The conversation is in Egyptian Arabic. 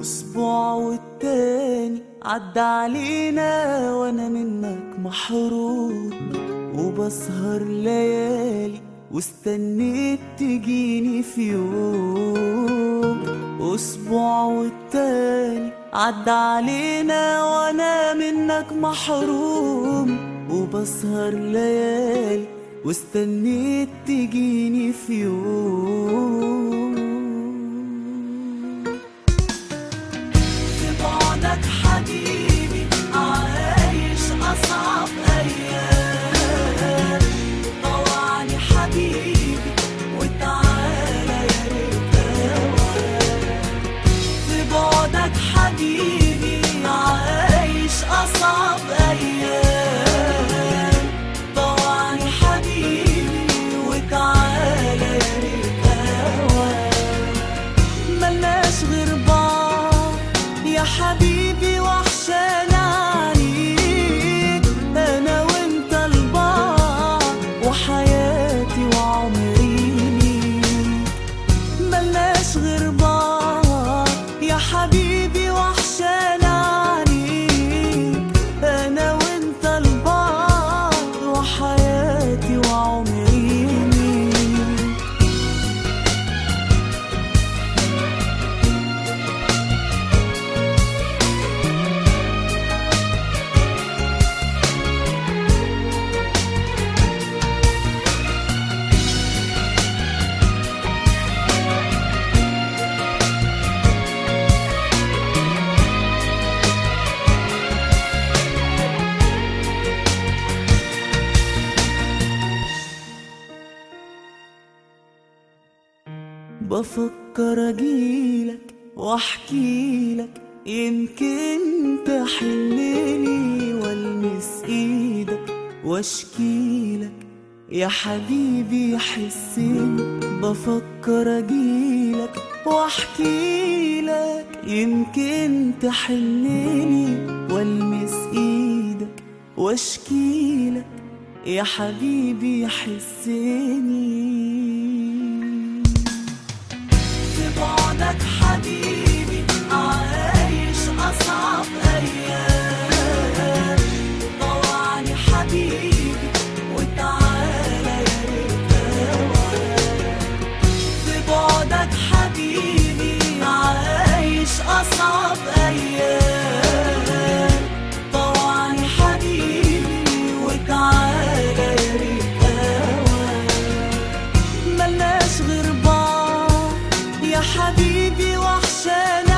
أسبوع والتاني عدى علينا وأنا منك محروم وبسهر ليالي واستنيت تجيني في يوم أسبوع والتاني عدى علينا وأنا منك محروم وبسهر ليالي واستنيت تجيني في يوم في بعدك حبيبي عايش أصعب أيام طوعني حبيبي وتعالى يا ريت أوام في بعدك حبيبي عايش أصعب أيام طوعني حبيبي وتعالى يا ريت أوام ملناش غير بعض يا حبيبي وحشان عليك انا وانت البعض وحياتي وعمري ليك ملناش غير بعض يا حبيبي وحشان عليك انا وانت البعض وحياتي وعمري ليك بفكر اجيلك واحكيلك يمكن تحلني والمس ايدك واشكيلك يا حبيبي حسني بفكر اجيلك واحكيلك يمكن تحلني والمس ايدك واشكيلك يا حبيبي حسني في بعدك حبيبي عايش أصعب أيام طوعني حبيبي وتعالى يا ريت أوام في بعدك حبيبي عايش أصعب أيام طوعني حبيبي وتعالى يا ريت أوام ملناش غير بعض يا حبيبي وحشان